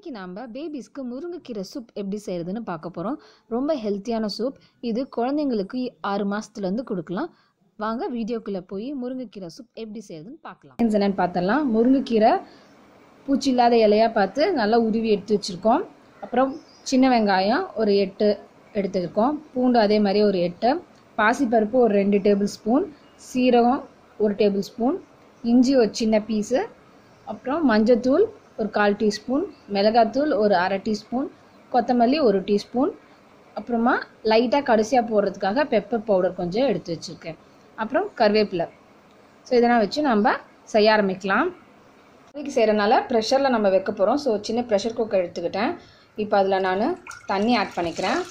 இன்றைக்கி நம்ம பேபிஸ்க்கு முருங்கைக்கீரை சூப் எப்படி செய்கிறதுன்னு பார்க்க போகிறோம் ரொம்ப ஹெல்த்தியான சூப் இது குழந்தைங்களுக்கு ஆறு மாதத்துலேருந்து கொடுக்கலாம் வாங்க வீடியோக்குள்ளே போய் முருங்கைக்கீரை சூப் எப்படி செய்கிறதுன்னு பார்க்கலாம் என்னென்னு பார்த்தலாம் முருங்கைக்கீரை பூச்சி இல்லாத இலையாக பார்த்து நல்லா உருவி எடுத்து வச்சுருக்கோம் அப்புறம் சின்ன வெங்காயம் ஒரு எட்டு எடுத்துருக்கோம் பூண்டு அதே மாதிரி ஒரு எட்டு பாசிப்பருப்பு ஒரு ரெண்டு டேபிள் ஸ்பூன் சீரகம் ஒரு டேபிள் ஸ்பூன் இஞ்சி ஒரு சின்ன பீஸு அப்புறம் மஞ்சத்தூள் ஒரு கால் டீஸ்பூன் மிளகாத்தூள் ஒரு அரை டீஸ்பூன் கொத்தமல்லி ஒரு டீஸ்பூன் அப்புறமா லைட்டாக கடைசியாக போடுறதுக்காக பெப்பர் பவுடர் கொஞ்சம் எடுத்து வச்சுருக்கேன் அப்புறம் கருவேப்பிலை ஸோ இதெல்லாம் வச்சு நம்ம செய்ய ஆரம்பிக்கலாம் இன்னைக்கு செய்கிறனால ப்ரெஷரில் நம்ம வைக்க போகிறோம் ஸோ சின்ன ப்ரெஷர் குக்கர் எடுத்துக்கிட்டேன் இப்போ அதில் நான் தண்ணி ஆட் பண்ணிக்கிறேன்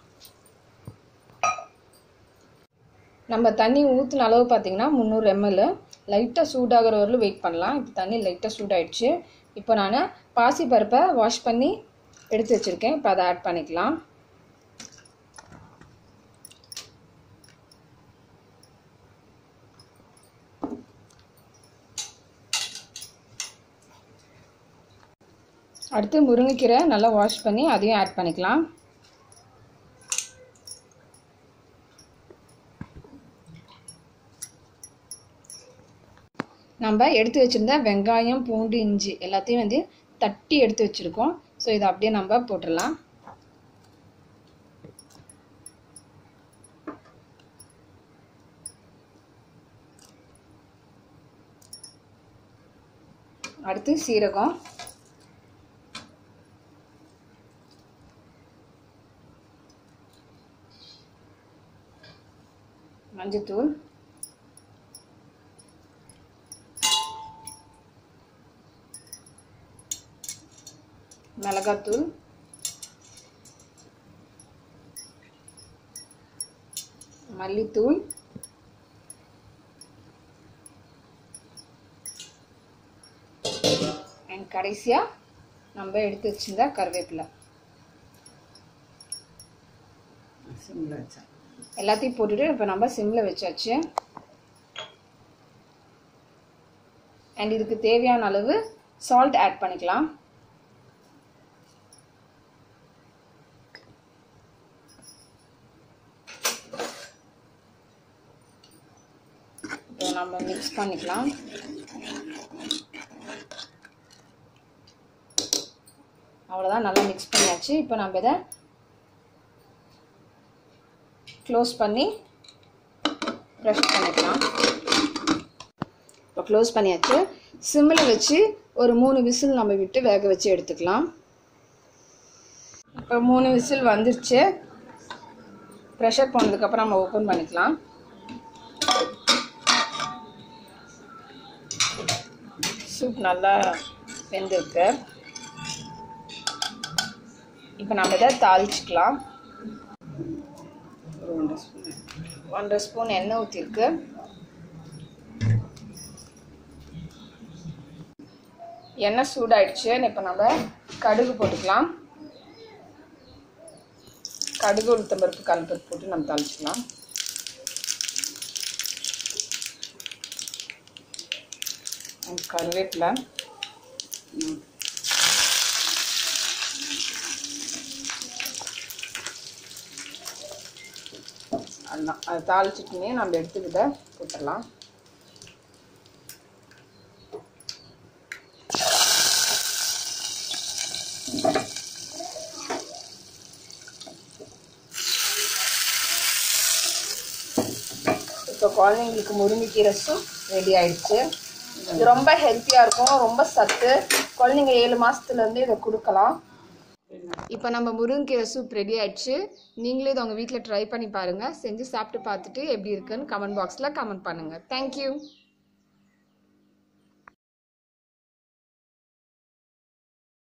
நம்ம தண்ணி ஊற்றின அளவு பார்த்தீங்கன்னா முந்நூறு எம்எல் லைட்டாக சூடாகிற வரலும் வெயிட் பண்ணலாம் இப்போ தண்ணி லைட்டாக சூடாயிடுச்சு இப்போ நான் பாசி பருப்பை வாஷ் பண்ணி எடுத்து வச்சுருக்கேன் இப்போ அதை ஆட் பண்ணிக்கலாம் அடுத்து முருங்கைக்கீரை நல்லா வாஷ் பண்ணி அதையும் ஆட் பண்ணிக்கலாம் நம்ம எடுத்து வச்சுருந்த வெங்காயம் பூண்டு இஞ்சி எல்லாத்தையும் வந்து தட்டி எடுத்து வச்சுருக்கோம் ஸோ இதை அப்படியே நம்ம போட்டுடலாம் அடுத்து சீரகம் மஞ்சத்தூள் மிளகாத்தூள் மல்லித்தூள் அண்ட் கடைசியாக நம்ம எடுத்து வச்சிருந்த கருவேப்பிலை எல்லாத்தையும் போட்டுட்டு இப்போ நம்ம சிம்மில் வச்சாச்சு அண்ட் இதுக்கு தேவையான அளவு சால்ட் ஆட் பண்ணிக்கலாம் இப்போ நம்ம மிக்ஸ் பண்ணிக்கலாம் அவ்வளோதான் நல்லா மிக்ஸ் பண்ணியாச்சு இப்போ நம்ம இதை க்ளோஸ் பண்ணி ப்ரெஷ் பண்ணிக்கலாம் இப்போ க்ளோஸ் பண்ணியாச்சு சிம்மில் வச்சு ஒரு மூணு விசில் நம்ம விட்டு வேக வச்சு எடுத்துக்கலாம் இப்போ மூணு விசில் வந்துருச்சு ப்ரெஷர் போனதுக்கப்புறம் நம்ம ஓப்பன் பண்ணிக்கலாம் சூப் நல்லா வெந்திருக்கு இப்போ நம்ம இதை தாளிச்சிக்கலாம் ஒன்றரை ஸ்பூன் எண்ணெய் ஊற்றிருக்கு எண்ணெய் சூடாயிடுச்சு இப்போ நம்ம கடுகு போட்டுக்கலாம் கடுகு உளுத்தம்பருப்பு கல்பருப்பு போட்டு நம்ம தாளிச்சிக்கலாம் கருவேப்பிலை அதுதான் அதை தாளிச்சிட்டுமே நம்ம எடுத்துக்கிட்ட போட்டுடலாம் இப்போ குழந்தைங்களுக்கு முருங்கைக்கீரை சூப் ரெடி ஆயிடுச்சு இது ரொம்ப ஹெல்த்தியாக இருக்கும் ரொம்ப சத்து குழந்தைங்க ஏழு மாதத்துலேருந்து இதை கொடுக்கலாம் இப்போ நம்ம முருங்கைக்கீரை சூப் ரெடி ஆயிடுச்சு நீங்களே இதை உங்கள் வீட்டில் ட்ரை பண்ணி பாருங்கள் செஞ்சு சாப்பிட்டு பார்த்துட்டு எப்படி இருக்குன்னு கமெண்ட் பாக்ஸில் கமெண்ட் பண்ணுங்கள் தேங்க்யூ